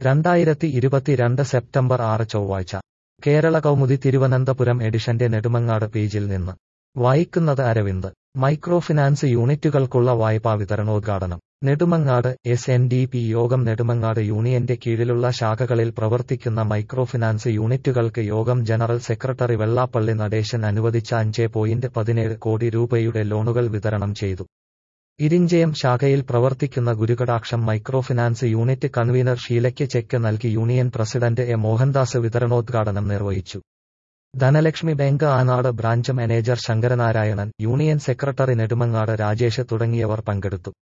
രണ്ടായിരത്തി ഇരുപത്തിരണ്ട് സെപ്റ്റംബർ ആറ് ചൊവ്വാഴ്ച കേരള കൗമുദി തിരുവനന്തപുരം എഡിഷന്റെ നെടുമങ്ങാട് പേജിൽ നിന്ന് വായിക്കുന്നത് അരവിന്ദ് മൈക്രോ ഫിനാൻസ് യൂണിറ്റുകൾക്കുള്ള വായ്പാ വിതരണോദ്ഘാടനം Nedumangad S N D P Yogam Nedumangad യൂണിയന്റെ കീഴിലുള്ള ശാഖകളിൽ പ്രവർത്തിക്കുന്ന മൈക്രോ ഫിനാൻസ് യൂണിറ്റുകൾക്ക് യോഗം ജനറൽ സെക്രട്ടറി വെള്ളാപ്പള്ളി നടേശൻ അനുവദിച്ച അഞ്ച് പോയിന്റ് പതിനേഴ് കോടി രൂപയുടെ ലോണുകൾ വിതരണം ചെയ്തു ഇരിഞ്ചയം ശാഖയിൽ പ്രവർത്തിക്കുന്ന Gurukadaksham micro finance unit convener ഷീലയ്ക്ക് ചെക്ക് നൽകി യൂണിയൻ പ്രസിഡന്റ് എ മോഹൻദാസ് വിതരണോദ്ഘാടനം നിർവഹിച്ചു Dhanalakshmi bank Anad branch manager Sankaranarayanan union secretary Nedumangad Rajesh തുടങ്ങിയവർ പങ്കെടുത്തു